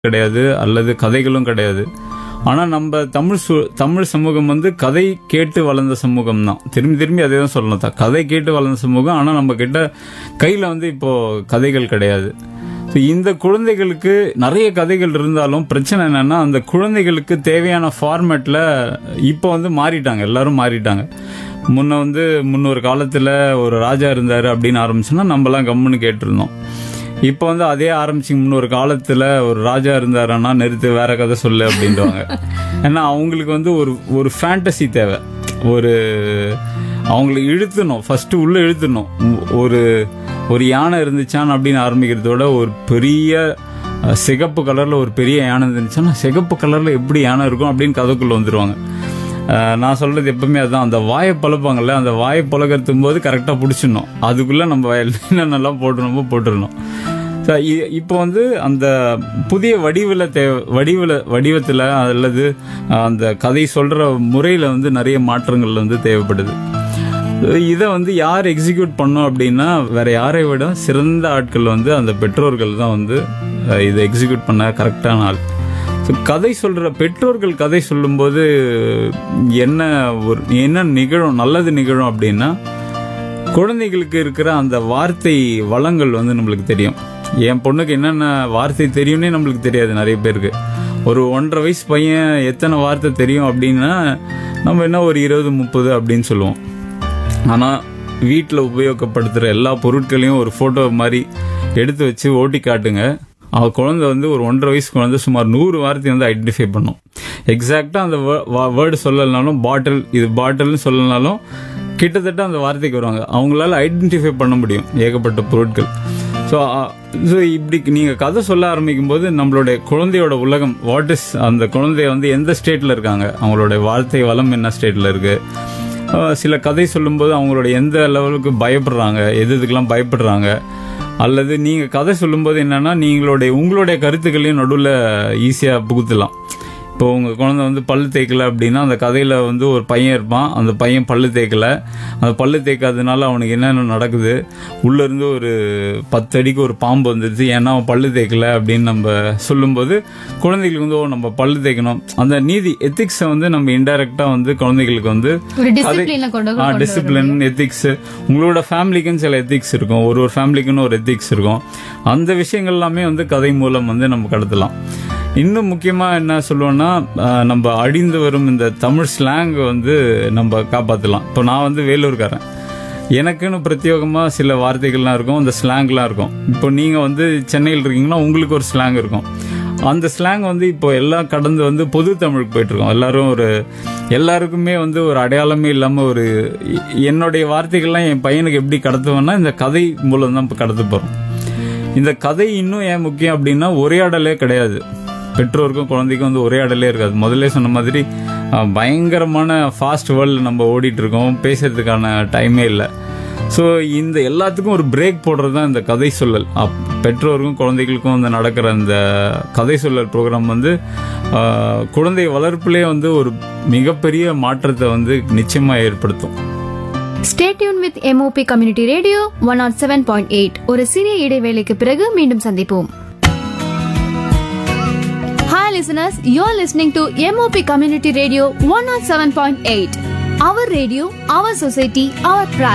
கிடையாது அல்லது கதைகளும் கிடையாது ஆனா நம்ம தமிழ் சு- தமிழ் சமூகம் வந்து கதை கேட்டு வளர்ந்த சமூகம் தான் திரும்பி திரும்பி அதே தான் சொல்லணும் த- கதை கேட்டு வளர்ந்த சமூகம் ஆனா நம்ம கிட்ட கையில வந்து இப்போ கதைகள் கிடையாது So, இந்த குழந்தைகளுக்கு நிறைய கதைகள் இருந்தாலும் பிரச்சனை என்னன்னா அந்த குழந்தைகளுக்கு தேவையான ஃபார்மேட்ல இப்போ வந்து மாறிட்டாங்க எல்லாரும் மாறிட்டாங்க முன்ன வந்து முன்னொரு காலத்துல ஒரு ராஜா இருந்தாரு அப்படின்னு ஆரம்பிச்சோன்னா நம்மலாம் கம்முன்னு கேட்டிருந்தோம் இப்போ வந்து அதே ஆரம்பிச்சு முன்னொரு காலத்துல ஒரு ராஜா இருந்தாருன்னா நிறுத்து வேற கதை சொல்லு அப்படின்றாங்க ஏன்னா அவங்களுக்கு வந்து ஒரு ஒரு ஃபேண்டசி தேவை ஒரு அவங்களை இழுத்தணும் ஃபர்ஸ்ட் உள்ள இழுத்தணும் உ- ஒரு ஒரு யானை இருந்துச்சான் அப்படின்னு ஆரம்பிக்கிறதோட ஒரு பெரிய அஹ், சிகப்பு கலர்ல ஒரு பெரிய யானை இருந்துச்சுன்னா சிகப்பு கலர்ல எப்படி யானை இருக்கும் அப்படின்னு கதைக்குள்ள வந்துருவாங்க அஹ், நான் சொல்றது எப்பவுமே அதான் அந்த வாயை பழப்பாங்கல்ல அந்த வாயை பழகிறதும் போது கரெக்டாக பிடிச்சிடணும் அதுக்குள்ள நம்ம என்னென்னலாம் போட்டுருமோ போட்டுடணும் So, இ- இப்போ வந்து அந்த புதிய வடிவில் தேவை வடிவில் வடிவத்தில் அல்லது அஹ், அந்த கதை சொல்ற முறையில் வந்து நிறைய மாற்றங்கள் வந்து தேவைப்படுது இதை வந்து யார் எக்ஸிக்யூட் பண்ணோம் அப்படின்னா வேற யாரை விட சிறந்த ஆட்கள் வந்து அந்த பெற்றோர்கள் தான் வந்து அஹ், இதை எக்ஸிக்யூட் பண்ண கரெக்டான ஆள் ஸோ கதை சொல்ற பெற்றோர்கள் கதை சொல்லும்போது என்ன ஒரு என்ன நிகழும் நல்லது நிகழும் அப்படின்னா குழந்தைகளுக்கு இருக்கிற அந்த வார்த்தை வளங்கள் வந்து நம்மளுக்கு தெரியும் என் பொண்ணுக்கு என்னென்ன வார்த்தை தெரியும்னே நம்மளுக்கு தெரியாது நிறைய பேருக்கு ஒரு ஒன்றரை வயசு பையன் எத்தனை வார்த்தை தெரியும் அப்படின்னா நம்ம என்ன ஒரு இருபது முப்பது அப்படின்னு சொல்லுவோம் ஆனால் வீட்டில் உபயோகப்படுத்துகிற எல்லா பொருட்களையும் ஒரு ஃபோட்டோ மாதிரி எடுத்து வச்சு ஓட்டி காட்டுங்க அவ குழந்தை வந்து ஒரு ஒன்றரை வயசு குழந்தை சுமார் நூறு வார்த்தை வந்து ஐடென்டிஃபை பண்ணும் எக்ஸாக்டாக அந்த வேர்டு சொல்லலைனாலும் பாட்டில் இது பாட்டில்னு சொல்லலைனாலும் கிட்டத்தட்ட அந்த வார்த்தைக்கு வருவாங்க அவங்களால ஐடென்டிஃபை பண்ண முடியும் ஏகப்பட்ட பொருட்கள் ஸோ ஸோ இப்படி நீங்கள் கதை சொல்ல ஆரம்பிக்கும் போது நம்மளுடைய குழந்தையோட உலகம் வாட் இஸ் அந்த குழந்தைய வந்து எந்த ஸ்டேட்டில் இருக்காங்க அவங்களுடைய வார்த்தை வளம் என்ன ஸ்டேட்டில் இருக்கு அஹ் சில கதை சொல்லும்போது அவங்களோட எந்த லெவலுக்கு பயப்படுறாங்க எது இதுக்கெல்லாம் பயப்படுறாங்க அல்லது நீங்க கதை சொல்லும்போது என்னன்னா நீங்களுடைய உங்களுடைய கருத்துக்களையும் நடுவில் ஈஸியா புகுத்தலாம் இப்போ உங்க குழந்தை வந்து பல்லு தேய்க்கல அப்படின்னா அந்த கதையில வந்து ஒரு பையன் இருப்பான் அந்த பையன் பல்லு தேய்க்கல அந்த பல்லு தேய்க்காதனால அவனுக்கு என்னென்ன நடக்குது உள்ள இருந்து ஒரு பத்து அடிக்கு ஒரு பாம்பு வந்துருச்சு ஏன்னா அவன் பல்லு தேய்க்கல அப்படின்னு நம்ம சொல்லும்போது குழந்தைகளுக்கு வந்து ஓ நம்ம பல்லு தேய்க்கணும் அந்த நீதி எத்திக்ஸை வந்து நம்ம இன்டைரக்டா வந்து குழந்தைகளுக்கு வந்து ஒரு டிசிப்ளின கொண்டு டிசிப்ளின் எத்திக்ஸ் உங்களோட ஃபேமிலிக்குன்னு சில எத்திக்ஸ் இருக்கும் ஒரு ஒரு ஃபேமிலிக்குன்னு ஒரு எத்திக்ஸ் இருக்கும் அந்த விஷயங்கள் எல்லாமே வந்து கதை மூலம் வந்து நம்ம கடத்தலாம் இன்னும் முக்கியமா என்ன சொல்லுவோம்னா அஹ், நம்ம அழிந்து வரும் இந்த தமிழ் ஸ்லாங் வந்து நம்ம காப்பாத்தலாம் இப்போ நான் வந்து வேலூர்காரன் எனக்குன்னு பிரத்யேகமா சில வார்த்தைகள்லாம் இருக்கும் அந்த ஸ்லாங்லாம் இருக்கும் இப்போ நீங்க வந்து சென்னையில் இருக்கீங்கன்னா உங்களுக்கு ஒரு ஸ்லாங் இருக்கும் அந்த ஸ்லாங் வந்து இப்போ எல்லாம் கடந்து வந்து பொது தமிழுக்கு போயிட்டு இருக்கோம் எல்லாரும் ஒரு எல்லாருக்குமே வந்து ஒரு அடையாளமே இல்லாம ஒரு எ- என்னுடைய வார்த்தைகள்லாம் என் பையனுக்கு எப்படி கடத்துவேன்னா இந்த கதை மூலம் தான் இப்போ கடத்த போறோம் இந்த கதை இன்னும் ஏன் முக்கியம் அப்படின்னா உரையாடலே கிடையாது பெற்றோருக்கும் குழந்தைக்கும் வந்து உரையாடலே இருக்காது முதல்ல சொன்ன மாதிரி அஹ், பயங்கரமான ஃபாஸ்ட் வேர்ல்டு நம்ம ஓடிட்டு இருக்கோம் பேசுறதுக்கான டைமே இல்லை ஸோ இந்த எல்லாத்துக்கும் ஒரு பிரேக் போடுறது தான் இந்த கதை சொல்லல் அப்- பெற்றோருக்கும் குழந்தைகளுக்கும் வந்து நடக்கிற இந்த கதை சொல்லல் ப்ரோக்ராம் வந்து அஹ், குழந்தை வளர்ப்பிலே வந்து ஒரு மிகப்பெரிய மாற்றத்தை வந்து நிச்சயமா ஏற்படுத்தும் stay tune with M O P community radio one not seven point eight ஒரு சிறிய இடைவேளைக்கு பிறகு மீண்டும் சந்திப்போம் hi listeners you're listening to M O P community radio one not seven point eight our radio our society our